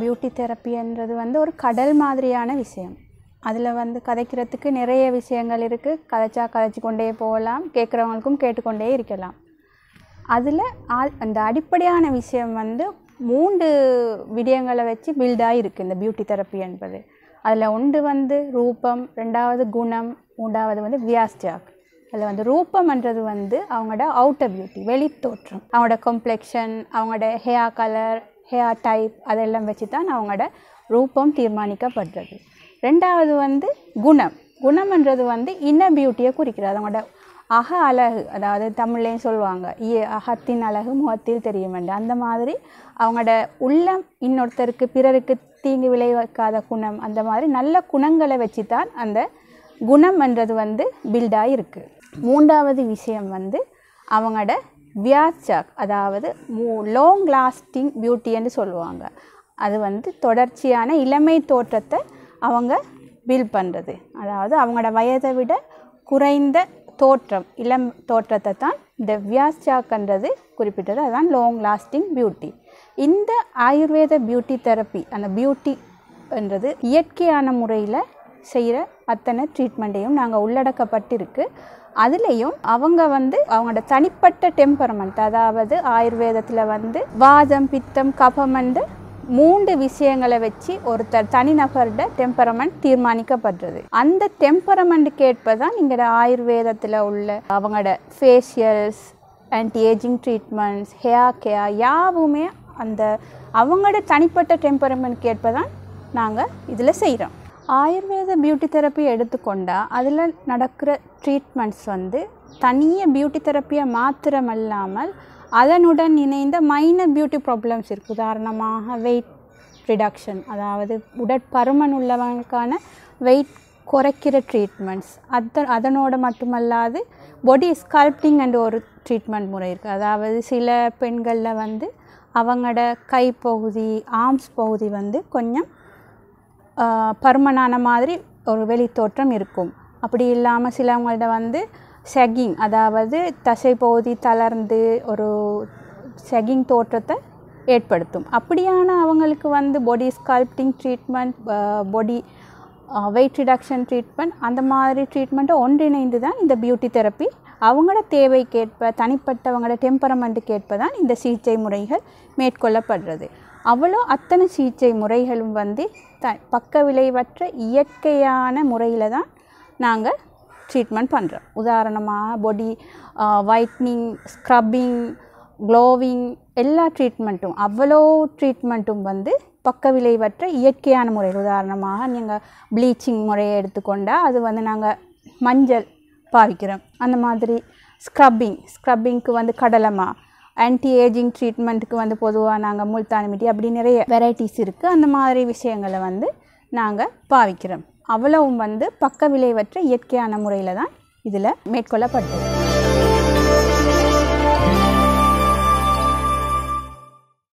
beauty தெரப்பின்றது வந்து ஒரு கடல் மாதிரியான விஷயம் அதில் வந்து கதைக்கிறதுக்கு நிறைய விஷயங்கள் இருக்குது கதைச்சா கதைச்சு கொண்டே போகலாம் கேட்குறவங்களுக்கும் கேட்டுக்கொண்டே இருக்கலாம் அதில் அந்த அடிப்படையான விஷயம் வந்து மூன்று விடயங்களை வச்சு பில்டாக இருக்குது இந்த பியூட்டி தெரப்பி என்பது அதில் ஒன்று வந்து ரூபம் ரெண்டாவது குணம் மூன்றாவது வந்து வியாஸ்டியாக் அதில் வந்து ரூபம்ன்றது வந்து அவங்களோட அவுட்டர் பியூட்டி வெளித்தோற்றம் அவங்களோட கம்ப்ளெக்ஷன் அவங்களோட ஹேர் கலர் ஹேர் டைப் அதெல்லாம் வச்சு தான் அவங்களோட ரூபம் தீர்மானிக்கப்படுறது ரெண்டாவது வந்து குணம் குணம்ன்றது வந்து இன்ன பியூட்டியை குறிக்கிறது அவங்களோட அக அழகு அதாவது தமிழ்லேயும் சொல்லுவாங்க இ- அகத்தின் அழகு முகத்தில் தெரியும் என்று அந்த மாதிரி அவங்களோட உள்ளம் இன்னொருத்தருக்கு பிறருக்கு தீங்கு விளைவிக்காத குணம் அந்த மாதிரி நல்ல குணங்களை வச்சு தான் அந்த குணம்ன்றது வந்து பில்டாக இருக்குது மூன்றாவது விஷயம் வந்து அவங்களோட வியாச்சாக் அதாவது லாங் லாஸ்டிங் பியூட்டின்னு சொல்லுவாங்க அது வந்து தொடர்ச்சியான இளமை தோற்றத்தை அவங்க பில்ட் பண்ணுறது அதாவது அவங்களோட வயதை விட குறைந்த தோற்றம் இளம் தோற்றத்தை தான் இந்த வியாச்சாக்ன்றது குறிப்பிட்டது அதுதான் லாங் லாஸ்டிங் பியூட்டி இந்த ஆயுர்வேத பியூட்டி தெரப்பி அந்த பியூட்டின்றது இயற்கையான முறையில் செய்கிற அத்தனை ட்ரீட்மெண்ட்டையும் நாங்கள் உள்ளடக்கப்பட்டிருக்கு அதுலேயும் அவங்க வந்து அவங்களோட தனிப்பட்ட டெம்பரமெண்ட் அதாவது ஆயுர்வேதத்தில் வந்து வாதம் பித்தம் கபமண்டு மூன்று விஷயங்களை வச்சு ஒருத்தர் தனிநபரோட டெம்பரமெண்ட் தீர்மானிக்கப்படுறது அந்த டெம்பரமெண்ட்டுக்கு ஏற்ப தான் இங்கே ஆயுர்வேதத்தில் உள்ள அவங்களோட facials anti ageing treatments hair care யாவுமே அந்த அவங்களோட தனிப்பட்ட டெம்பரமெண்ட்க்கு ஏற்ப தான் நாங்கள் இதில் செய்கிறோம் ஆயுர்வேத பியூட்டி தெரப்பி எடுத்துக்கொண்டா அதில் நடக்கிற ட்ரீட்மெண்ட்ஸ் வந்து தனியாக பியூட்டி தெரப்பியை மாத்திரமல்லாமல் அதனுடன் இணைந்த மைனர் பியூட்டி ப்ராப்ளம்ஸ் இருக்குது உதாரணமாக வெயிட் ரிடக்ஷன் அதாவது உடற்பருமன் உள்ளவங்களுக்கான வெயிட் குறைக்கிற ட்ரீட்மெண்ட்ஸ் அத அதனோட மட்டுமல்லாது பாடி ஸ்கல்ப்டிங் என்ற ஒரு ட்ரீட்மெண்ட் முறை இருக்குது அதாவது சில பெண்களில் வந்து அவங்களோட கைப்பகுதி ஆர்ம்ஸ் பகுதி வந்து கொஞ்சம் ஆஹ், பருமனான மாதிரி ஒரு வெளித்தோற்றம் இருக்கும் அப்படி இல்லாமல் சிலவங்கள்ட்ட வந்து செகிங் அதாவது தசை பகுதி தளர்ந்து ஒரு செகிங் தோற்றத்தை ஏற்படுத்தும் அப்படியான அவங்களுக்கு வந்து body sculpting treatment body weight reduction treatment அந்த மாதிரி ட்ரீட்மெண்ட்டை ஒன்றிணைந்து தான் இந்த பியூட்டி தெரப்பி அவங்களோட தேவைக்கேற்ப தனிப்பட்டவங்களோட டெம்பரமெண்ட்டுக்கு ஏற்ப தான் இந்த சிகிச்சை முறைகள் மேற்கொள்ளப்படுறது அவ்வளோ அத்தனை சிகிச்சை முறைகளும் வந்து த பக்க விளைவற்ற இயற்கையான முறையில் தான் நாங்கள் ட்ரீட்மெண்ட் பண்ணுறோம் உதாரணமாக பொடி ஒயிட்னிங் ஸ்க்ரப்பிங் க்ளோவிங் எல்லா ட்ரீட்மெண்ட்டும் அவ்வளோ ட்ரீட்மெண்ட்டும் வந்து பக்க விளைவற்ற இயற்கையான முறை உதாரணமாக நீங்கள் ப்ளீச்சிங் முறையை எடுத்துக்கொண்டால் அது வந்து நாங்கள் மஞ்சள் பாவிக்கிறோம் அந்த மாதிரி ஸ்க்ரப்பிங் ஸ்க்ரப்பிங்க்கு வந்து கடலமா ஆன்டி ஏஜிங் ட்ரீட்மெண்ட்டுக்கு வந்து பொதுவாக நாங்கள் முல்தானி மிட்டி அப்படி நிறைய வெரைட்டிஸ் இருக்குது அந்த மாதிரி விஷயங்களை வந்து நாங்கள் பாவிக்கிறோம் அவ்வளவும் வந்து பக்க விளைவற்ற இயற்கையான முறையில் தான் இதில் மேற்கொள்ளப்பட்டது